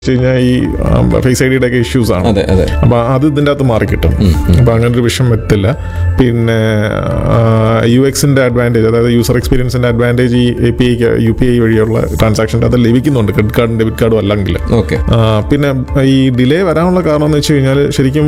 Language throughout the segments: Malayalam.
വെച്ച് കഴിഞ്ഞാൽ ഈ ഫേസ് ഐ ഡിയുടെ ഒക്കെ ഇഷ്യൂസ് ആണ് അതെ അതെ അപ്പൊ അത് ഇതിന്റെ അകത്ത് മാറി കിട്ടും അപ്പൊ അങ്ങനെ ഒരു വിഷയം വരത്തില്ല പിന്നെ യു എക്സിന്റെ അഡ്വാൻറ്റേജ് അതായത് യൂസർ എക്സ്പീരിയൻസിന്റെ അഡ്വാൻറ്റേജ് ഈ A P I U P I വഴിയുള്ള ട്രാൻസാക്ഷൻ അത് ലഭിക്കുന്നുണ്ട് ക്രെഡിറ്റ് കാർഡും ഡെബിറ്റ് കാർഡും അല്ലെങ്കിൽ ഓക്കെ ആ, പിന്നെ ഈ ഡിലേ വരാനുള്ള കാരണം എന്ന് വെച്ച് കഴിഞ്ഞാൽ ശരിക്കും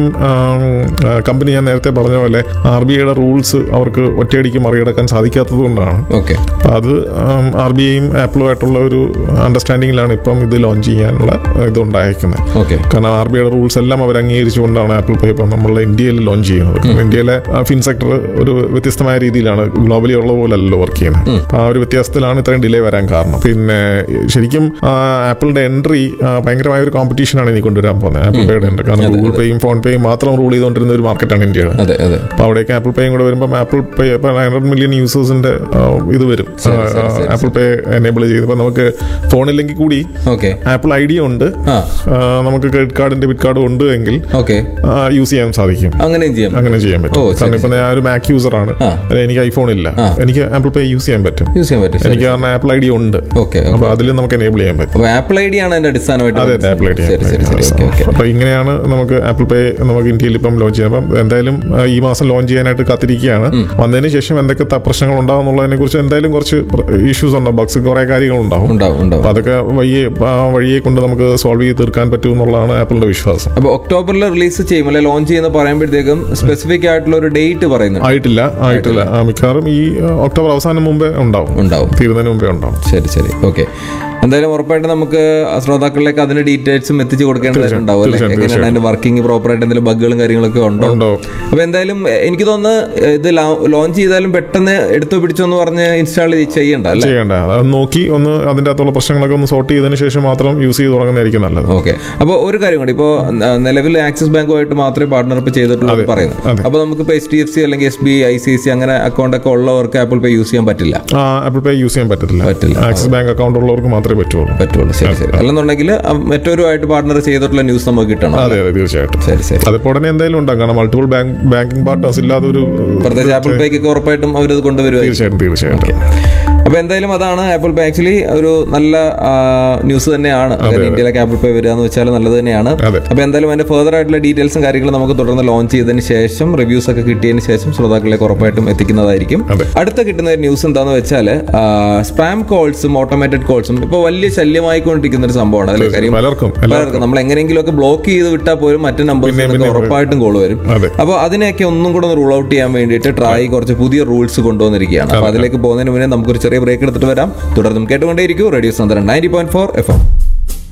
കമ്പനി ഞാൻ നേരത്തെ പറഞ്ഞ പോലെ ആർ ബി ഐയുടെ റൂൾസ് അവർക്ക് ഒറ്റയടിക്ക് മറികടക്കാൻ സാധിക്കാത്തത് കൊണ്ടാണ് ഓക്കെ അപ്പൊ അത് ആർ ബി ഐയും ആപ്പിളും ആയിട്ടുള്ള ഒരു അണ്ടർസ്റ്റാൻഡിങ്ങിലാണ് ഇപ്പം ഇത് ലോഞ്ച് ചെയ്യാനുള്ള ഇത് ഉണ്ടായിരിക്കുന്നത് ഓക്കെ കാരണം ആർ ബി ഐയുടെ റൂൾസ് എല്ലാം അവർ അംഗീകരിച്ചുകൊണ്ടാണ് ആപ്പിൾ പേ ഇപ്പം നമ്മളുടെ ഇന്ത്യയിൽ ലോഞ്ച് ചെയ്യുന്നത് കാരണം ഇന്ത്യയിലെ ഫിൻ സെക്ടർ ഒരു വ്യത്യസ്തമായ രീതിയിലാണ് ഗ്ലോബലി ഉള്ള പോലല്ലോ വർക്ക് ചെയ്യുന്നത് അപ്പൊ ആ ഒരു വ്യത്യാസത്തിലാണ് ഇത്രയും ഡിലേ വരാൻ കാരണം പിന്നെ ശരിക്കും ആപ്പിളിന്റെ എൻട്രി ഭയങ്കരമായ ഒരു കോമ്പറ്റീഷനാണ് ഇനി കൊണ്ടുവരാൻ പോകുന്നത് ആപ്പിൾ പേയുടെ എൻട്രി കാരണം ഗൂഗിൾ പേയും ഫോൺ പേയും മാത്രം റൂൾ ചെയ്തുകൊണ്ടിരുന്ന ഒരു മാർക്കറ്റാണ് ഇന്ത്യയുടെ അതെ അതെ അപ്പോൾ അവിടേക്ക് ആപ്പിൾ പേയും കൂടെ വരുമ്പോൾ ആപ്പിൾ പേ ഇപ്പോൾ നയൻ ഹൺഡ്രഡ് മില്യൺ യൂസേഴ്സിന്റെ ഇത് വരും ശരി, ശരി, ശരി, ആപ്പിൾ പേ എനേബിൾ ചെയ്തപ്പോൾ നമുക്ക് ഫോണില്ലെങ്കിൽ കൂടി ഓക്കെ ആപ്പിൾ ഐ ഡി ഉണ്ട് ആ ആ, നമുക്ക് ക്രെഡിറ്റ് കാർഡും ഡെബിറ്റ് കാർഡും ഉണ്ട് എങ്കിൽ ഓക്കെ യൂസ് ചെയ്യാൻ സാധിക്കും അങ്ങനെയും ചെയ്യാം അങ്ങനെ ചെയ്യാൻ പറ്റും ഓ, ശരി, കാരണം ഇപ്പൊ ഞാൻ ഒരു മാക് യൂസർ ആണ് ആ. അല്ലെ, എനിക്ക് ഐഫോൺ ഇല്ല ആ. എനിക്ക് ആപ്പിൾ പേ യൂസ് ചെയ്യാൻ പറ്റും യൂസ് ചെയ്യാൻ പറ്റും ശരി എനിക്ക് കാരണം ആപ്പിൾ ഐ ഡി ഉണ്ട് ഓക്കെ അപ്പൊ അതിൽ നമുക്ക് എനേബിൾ ചെയ്യാൻ പറ്റും അപ്പൊ ആപ്പിൾ ഐ ഡി ആണ് അതിന്റെ അടിസ്ഥാനമായിട്ട് അതെ അതെ ആപ്പിൾ ഐ ഡി ശരി ശരി ശരി ഓക്കെ ഓക്കെ അപ്പൊ ഇങ്ങനെയാണ് നമുക്ക് ആപ്പിൾ പേ നമുക്ക് ഇന്ത്യയിൽ ഇപ്പം ലോഞ്ച് ചെയ്യാം അപ്പം എന്തായാലും ആ, ഈ മാസം ലോഞ്ച് ചെയ്യാനായിട്ട് കാത്തിരിക്കുകയാണ് വന്നതിന് ശേഷം എന്തൊക്കെ ത- പ്രശ്നങ്ങൾ ഉണ്ടാവും എന്നുള്ളതിനെ കുറിച്ച് എന്തായാലും കുറച്ച് ഇഷ്യൂസ് ഉണ്ടാവും ബഗ്സ് കുറെ കാര്യങ്ങൾ ഉണ്ടാവും ഉണ്ടാവും ഉണ്ടാവും അപ്പൊ അതൊക്കെ വഴിയെ ആ വഴിയെ കൊണ്ട് നമുക്ക് സോൾവ് ചെയ്ത് തീർക്കാൻ പറ്റും എന്നുള്ളതാണ് ആപ്പിളിന്റെ വിശ്വാസം അപ്പൊ ഒക്ടോബറിൽ റിലീസ് ചെയ്യും അല്ലെ ലോഞ്ച് ചെയ്യുന്ന പറയുമ്പോഴത്തേക്കും സ്പെസിഫിക് ആയിട്ടുള്ള ഒരു ഡേറ്റ് പറയുന്നുണ്ട് ആയിട്ടില്ല ആയിട്ടില്ല ആ, മിക്കവാറും ഈ ആ, ഒക്ടോബർ അവസാനം മുമ്പേ ഉണ്ടാവും ഉണ്ടാവും തീരുന്നതിന് മുമ്പേ ഉണ്ടാവും ശരി ശരി ഓക്കെ എന്തായാലും ഉറപ്പായിട്ട് നമുക്ക് ശ്രോതാക്കളിലേക്ക് അതിന്റെ ഡീറ്റെയിൽസും എത്തിച്ചു കൊടുക്കേണ്ടതായിട്ടുണ്ടാവും അല്ലേ തീർച്ചയായും, എങ്ങനെയാണ് അതിന്റെ വർക്കിംഗ് പ്രോപ്പറായിട്ട് എന്തെങ്കിലും ബഗ്ഗുകളും കാര്യങ്ങളൊക്കെ ഉണ്ടോ ഉണ്ടാവും അപ്പൊ എന്തായാലും എ- എനിക്ക് തോന്നുന്നു ഇത് ലോഞ്ച് ചെയ്താലും പെട്ടെന്ന് എടുത്തു പിടിച്ചെന്ന് പറഞ്ഞ് ഇൻസ്റ്റാൾ ചെയ്യണ്ട അല്ലേ ചെയ്യേണ്ട അത് നോക്കി ഒന്ന് അതിന്റെ അകത്തുള്ള പ്രശ്നങ്ങളൊക്കെ ഒന്ന് സോർട്ട് ചെയ്തതിന് ശേഷം മാത്രം യൂസ് ചെയ്ത് തുടങ്ങുന്നതായിരിക്കും നല്ലത് ഓക്കെ അപ്പോൾ ഒരു കാര്യം കൂടി ഇപ്പോൾ നിലവിൽ ആക്സിസ് ബാങ്കുമായിട്ട് മാത്രമേ പാർട്ണർഷിപ്പ് ചെയ്തിട്ടുള്ളൂ എന്ന് പറയുന്നത് അതെ. അപ്പോൾ നമുക്ക് ഇപ്പോൾ എച്ച് ഡി എഫ് സി അല്ലെങ്കിൽ S B I C C അങ്ങനെ അക്കൗണ്ട് ഒക്കെ ഉള്ളവർക്ക് ആപ്പിൾ പേ യൂസ് ചെയ്യാൻ പറ്റില്ല ആ ആപ്പിൾ പേ യൂസ് ചെയ്യാൻ പറ്റത്തില്ല പറ്റില്ല. ആക്സിസ് ബാങ്ക് അക്കൗണ്ട് ഉള്ളവർക്ക് മാത്രമേ പറ്റുള്ളൂ പറ്റുള്ളൂ ശരി ശരി അല്ലെന്നുണ്ടെങ്കിൽ മറ്റൊരുമായിട്ട് പാർട്ണർ ചെയ്തിട്ടുള്ള ന്യൂസ് നമുക്ക് കിട്ടണം അതെ അതെ തീർച്ചയായിട്ടും ശരി ശരി അതിപ്പോ ഉടനെ എന്തായാലും ഉണ്ടാകും കാരണം മൾട്ടിപ്പിൾ ബാങ്ക് ബാങ്കിങ് പാർട്ട്നേഴ്സ് ഇല്ലാതെ ഒരു പ്രത്യേകിച്ച് ആപ്പിൾ പേക്ക് ഒക്കെ ഉറപ്പായിട്ടും അവരത് കൊണ്ടുവരുമായിരിക്കും തീർച്ചയായിട്ടും തീർച്ചയായിട്ടും അപ്പൊ എന്തായാലും അതാണ് ആപ്പിൾ പേ ആക്ച്വലി ഒരു നല്ല ന്യൂസ് തന്നെയാണ് കാരണം ഇന്ത്യയിലേക്ക് ആപ്പിൾ പേ വരിക എന്ന് വെച്ചാൽ നല്ലത് തന്നെയാണ് അതെ. അപ്പൊ എന്തായാലും അതിന്റെ ഫെർദർ ആയിട്ടുള്ള ഡീറ്റെയിൽസും കാര്യങ്ങളും നമുക്ക് തുടർന്ന് ലോഞ്ച് ചെയ്തതിന് ശേഷം റിവ്യൂസ് ഒക്കെ കിട്ടിയതിന് ശേഷം ശ്രോതാക്കളിലേക്ക് ഉറപ്പായിട്ടും എത്തിക്കുന്നതായിരിക്കും അതെ. അടുത്ത കിട്ടുന്ന ഒരു ന്യൂസ് എന്താന്ന് വെച്ചാൽ സ്പാം കോൾസും ഓട്ടോമേറ്റഡ് കോൾസും ഇപ്പൊ വലിയ ശല്യമായിക്കൊണ്ടിരിക്കുന്ന ഒരു സംഭവമാണ് അല്ലെ കാര്യം പലർക്കും പലർക്കും നമ്മൾ എങ്ങനെയെങ്കിലും ഒക്കെ ബ്ലോക്ക് ചെയ്ത് വിട്ടാൽ പോലും മറ്റു നമ്പേഴ്സിനൊക്കെ ഉറപ്പായിട്ടും കോൾ വരും അതെ അപ്പോൾ അതിനെയൊക്കെ ഒന്നും കൂടെ ഒന്ന് റൂൾ ഔട്ട് ചെയ്യാൻ വേണ്ടിയിട്ട് ട്രായ് കുറച്ച് പുതിയ റൂൾസ് കൊണ്ടുവന്നിരിക്കുകയാണ് അപ്പോൾ അതിലേക്ക് പോകുന്നതിന് മുന്നേ നമുക്കൊരു ചെറിയ ബ്രേക്ക് എടുത്തിട്ട് വരാം തുടർന്നും കേട്ടുകൊണ്ടേയിരിക്കും റേഡിയോ സന്ദരം ninety point four FM M